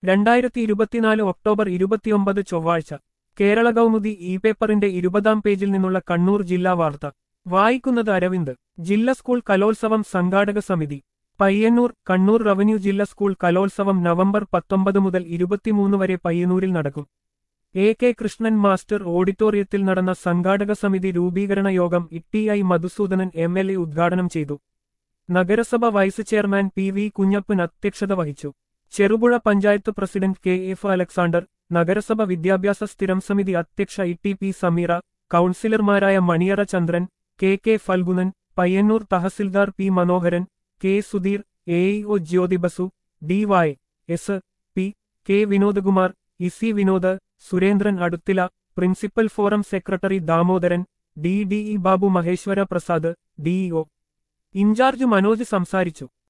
രണ്ടായിരത്തി ഇരുപത്തിനാല് ഒക്ടോബർ ഇരുപത്തിയൊമ്പത് ചൊവ്വാഴ്ച കേരള കൗമുദി ഇ പേപ്പറിന്റെ ഇരുപതാം പേജിൽ നിന്നുള്ള കണ്ണൂർ ജില്ലാ വാർത്ത വായിക്കുന്നത് അരവിന്ദ് ജില്ലാ സ്കൂൾ കലോത്സവം സംഘാടക സമിതി പയ്യന്നൂർ കണ്ണൂർ റവന്യൂ ജില്ലാ സ്കൂൾ കലോത്സവം നവംബർ പത്തൊമ്പത് മുതൽ ഇരുപത്തിമൂന്ന് വരെ പയ്യന്നൂരിൽ നടക്കും എ കെ കൃഷ്ണൻ മാസ്റ്റർ ഓഡിറ്റോറിയത്തിൽ നടന്ന സംഘാടക സമിതി രൂപീകരണ യോഗം T I Madhusoodanan M L A ഉദ്ഘാടനം ചെയ്തു നഗരസഭ vice chairman P V Kunhappan അധ്യക്ഷത വഹിച്ചു Cherupuzha panchayat president K F Alexander നഗരസഭ വിദ്യാഭ്യാസ സ്ഥിരം സമിതി അധ്യക്ഷ ഇ ടി പി സമീറ കൗൺസിലർമാരായ Maniyara Chandran K K Phalgunan Payyanur tahsildar P Manoharan K Sudheer A E O Jyothibasu D Y S P K Vinodkumar E C Vinod Surendran Aduthila principal forum secretary Damodaran D D E Babu Maheshwara Prasad D E O in charge Manoj സംസാരിച്ചു